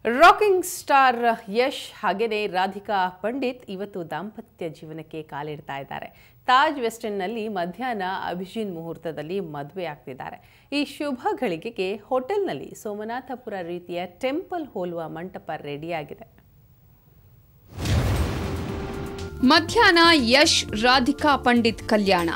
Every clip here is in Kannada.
ರಾಕಿಂಗ್ ಸ್ಟಾರ್ ಯಶ್ ಹಾಗೆಯೇ ರಾಧಿಕಾ ಪಂಡಿತ್ ಇವತ್ತು ದಾಂಪತ್ಯ ಜೀವನಕ್ಕೆ ಕಾಲಿಡ್ತಾ ಇದ್ದಾರೆ ತಾಜ್ ವೆಸ್ಟರ್ನ್ನಲ್ಲಿ ಮಧ್ಯಾಹ್ನ ಅಭಿಜಿನ್ ಮುಹೂರ್ತದಲ್ಲಿ ಮದುವೆ ಆಗ್ತಿದ್ದಾರೆ ಈ ಶುಭ ಗಳಿಗೆಗೆ ಹೋಟೆಲ್ನಲ್ಲಿ ಸೋಮನಾಥಪುರ ರೀತಿಯ ಟೆಂಪಲ್ ಹೋಲುವ ಮಂಟಪ ರೆಡಿಯಾಗಿದೆ ಮಧ್ಯಾಹ್ನ ಯಶ್ ರಾಧಿಕಾ ಪಂಡಿತ್ ಕಲ್ಯಾಣ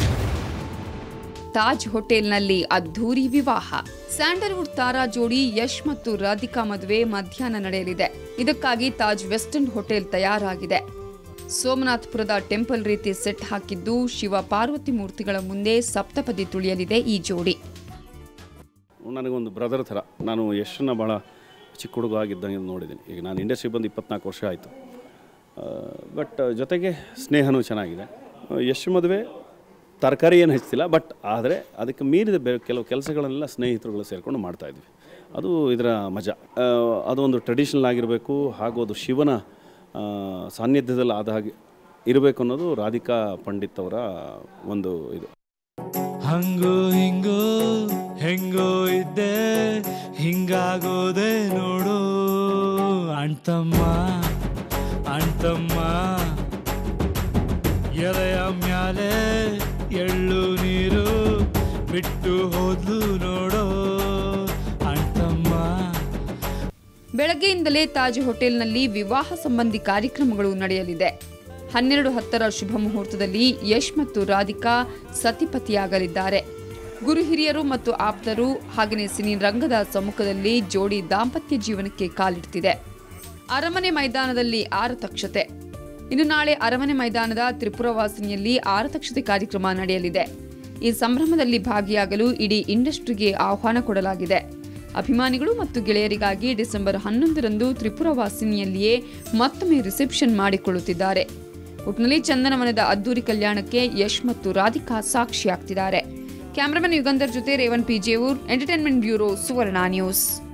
ತಾಜ್ ಹೋಟೆಲ್ನಲ್ಲಿ ಅದ್ಧೂರಿ ವಿವಾಹ ಸ್ಯಾಂಡಲ್ವುಡ್ ತಾರಾ ಜೋಡಿ ಯಶ್ ಮತ್ತು ರಾಧಿಕಾ ಮದುವೆ ಮಧ್ಯಾಹ್ನ ನಡೆಯಲಿದೆ ಇದಕ್ಕಾಗಿ ತಾಜ್ ವೆಸ್ಟರ್ನ್ ಹೋಟೆಲ್ ತಯಾರಾಗಿದೆ ಸೋಮನಾಥಪುರದ ಟೆಂಪಲ್ ರೀತಿ ಸೆಟ್ ಹಾಕಿದ್ದು ಶಿವ ಪಾರ್ವತಿ ಮೂರ್ತಿಗಳ ಮುಂದೆ ಸಪ್ತಪದಿ ತುಳಿಯಲಿದೆ ಈ ಜೋಡಿ ನನಗೊಂದು ಬ್ರದರ್ ಥರ ನಾನು ಯಶನ್ನ ಭಾಳ ಚಿಕ್ಕ ಹುಡುಗ ಆಗಿದ್ದಂಗೆ ನೋಡಿದ್ದೀನಿ ಈಗ ನಾನು ಇಂಡಸ್ಟ್ರಿ ಬಂದು ಇಪ್ಪತ್ನಾಲ್ಕು ವರ್ಷ ಆಯಿತು ಬಟ್ ಜೊತೆಗೆ ಸ್ನೇಹನೂ ಚೆನ್ನಾಗಿದೆ ಆ, ಯಶ್ ಮದುವೆ ತರಕಾರಿ ಏನು ಹೆಚ್ಚಿಲ್ಲ ಬಟ್ ಆದರೆ ಅದಕ್ಕೆ ಮೀರಿದ ಬೆ ಕೆಲವು ಕೆಲಸಗಳನ್ನೆಲ್ಲ ಸ್ನೇಹಿತರುಗಳು ಸೇರಿಕೊಂಡು ಮಾಡ್ತಾಯಿದ್ವಿ ಅದು ಇದರ ಮಜಾ ಆ, ಅದೊಂದು ಟ್ರೆಡಿಷ್ನಲ್ ಆಗಿರಬೇಕು ಹಾಗೂ ಅದು ಶಿವನ ಆ, ಸಾನ್ನಿಧ್ಯದಲ್ಲಿ ಆದ ಹಾಗೆ ಇರಬೇಕು ಅನ್ನೋದು ರಾಧಿಕಾ ಪಂಡಿತ್ ಅವರ ಒಂದು ಇದು ಹಂಗೋ ಹಿಂಗೋ ಹೆಂಗೋ ಇದ್ದೆ ಹಿಂಗಾಗೋದೆ ನೋಡು ಅಣ್ತಮ್ಮ ಅಣ್ತಮ್ಮ ಎದೆಯ ಮ್ಯಾಲೆ ಎಳ್ಳು ನೀರು ಬಿಟ್ಟು ಹೋದ್ಲು ನೋಡೋ ಅಣ್ತಮ್ಮ ಬೆಳಗ್ಗೆಯಿಂದಲೇ ತಾಜ್ ಹೋಟೆಲ್ನಲ್ಲಿ ವಿವಾಹ ಸಂಬಂಧಿ ಕಾರ್ಯಕ್ರಮಗಳು ನಡೆಯಲಿದೆ ಹನ್ನೆರಡು ಹತ್ತರ ಶುಭ ಮುಹೂರ್ತದಲ್ಲಿ ಯಶ್ ಮತ್ತು ರಾಧಿಕಾ ಸತಿಪತಿಯಾಗಲಿದ್ದಾರೆ ಗುರು ಹಿರಿಯರು ಮತ್ತು ಆಪ್ತರು ಹಾಗೆಯೇ ಸಿನಿ ರಂಗದ ಸಮ್ಮುಖದಲ್ಲಿ ಜೋಡಿ ದಾಂಪತ್ಯ ಜೀವನಕ್ಕೆ ಕಾಲಿಡ್ತಿದೆ ಅರಮನೆ ಮೈದಾನದಲ್ಲಿ ಆರತಕ್ಷತೆ ಇನ್ನು ನಾಳೆ ಅರಮನೆ ಮೈದಾನದ ತ್ರಿಪುರವಾಸಿನಿಯಲ್ಲಿ ಆರತಕ್ಷತೆ ಕಾರ್ಯಕ್ರಮ ನಡೆಯಲಿದೆ ಈ ಸಂಭ್ರಮದಲ್ಲಿ ಭಾಗಿಯಾಗಲು ಇಡೀ ಇಂಡಸ್ಟ್ರಿಗೆ ಆಹ್ವಾನ ಕೊಡಲಾಗಿದೆ ಅಭಿಮಾನಿಗಳು ಮತ್ತು ಗೆಳೆಯರಿಗಾಗಿ ಡಿಸೆಂಬರ್ ಹನ್ನೊಂದರಂದು ತ್ರಿಪುರವಾಸಿನಿಯಲ್ಲಿಯೇ ಮತ್ತೊಮ್ಮೆ ರಿಸೆಪ್ಷನ್ ಮಾಡಿಕೊಳ್ಳುತ್ತಿದ್ದಾರೆ ಒಟ್ಟಿನಲ್ಲಿ ಚಂದನವನದ ಅದ್ದೂರಿ ಕಲ್ಯಾಣಕ್ಕೆ ಯಶ್ ಮತ್ತು ರಾಧಿಕಾ ಸಾಕ್ಷಿಯಾಗ್ತಿದ್ದಾರೆ ಕ್ಯಾಮರಾಮನ್ ಯುಗಂಧರ್ ಜೊತೆ Revan P Jevoor entertainment bureau Suvarna news